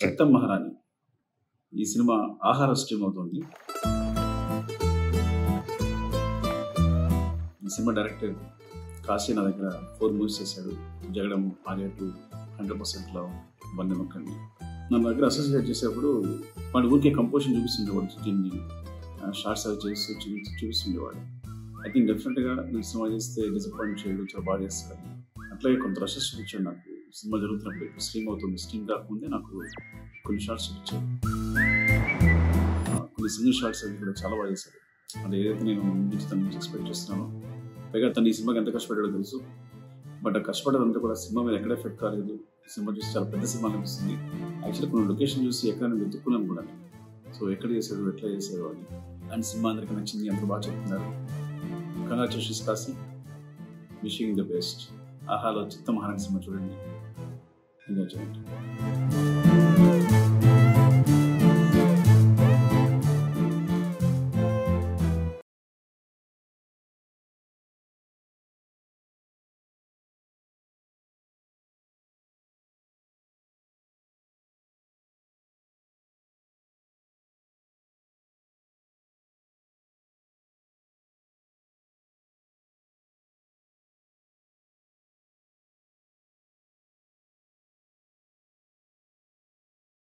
చిత్తం మహారాణి ఈ సినిమా ఆహార స్ట్రీమ్ అవుతుంది ఈ సినిమా డైరెక్టర్ కాశీ నా దగ్గర ఫోర్ మూవీస్ చేశాడు జగడం ఆర్య టూ హండ్రెడ్ పర్సెంట్లో బండి నొక్కండి నన్ను దగ్గర అసోసియేట్ చేసేప్పుడు వాడు ఊరికే కంపోజిషన్ చూపిస్తుండేవాడు దీన్ని షార్ట్స్ అవి చేసి చూపి చూపిస్తుండేవాడు ఐ థింక్ డెఫినెట్గా ఈ సినిమా చేస్తే డిసప్పాయింట్ చేయడు చాలా బాగా చేస్తాడని అట్లాగే కొంత రషెస్ చూపించాడు నాకు సినిమా జరుగుతున్నప్పుడు ఇప్పుడు స్ట్రీమ్ అవుతుంది స్ట్రీమ్ కాకముందే నాకు కొన్ని షార్ట్స్ చూపించాడు ఆ, కొన్ని సింగిల్ షార్ట్స్ అవి కూడా చాలా బాగా చేశాడు అంటే ఏదైతే నేను నుంచి తన నుంచి ఎక్స్పెక్ట్ చేస్తున్నానో పైగా తను ఈ సినిమాకి ఎంత కష్టపడాడో తెలుసు బట్ ఆ కష్టపడేదంతా కూడా సినిమా మీద ఎక్కడ ఎఫెక్ట్ కాలేదు ఈ సినిమా చూసి చాలా పెద్ద సినిమా అనిపిస్తుంది యాక్చువల్లీ కొన్ని లొకేషన్ చూసి ఎక్కడ నేను వెతుక్కున్నాను కూడా సో ఎక్కడ చేశాడు ఎట్లా చేశాడు అని అండ్ సినిమా అందరికీ నచ్చింది అందరూ బాగా చెప్తున్నారు కంగ్రాచులేషన్స్ కాసి విషింగ్ ద బెస్ట్ ఆహాలో చిత్త మహారాణి సినిమా చూడండి ఎంజాయ్ చేయండి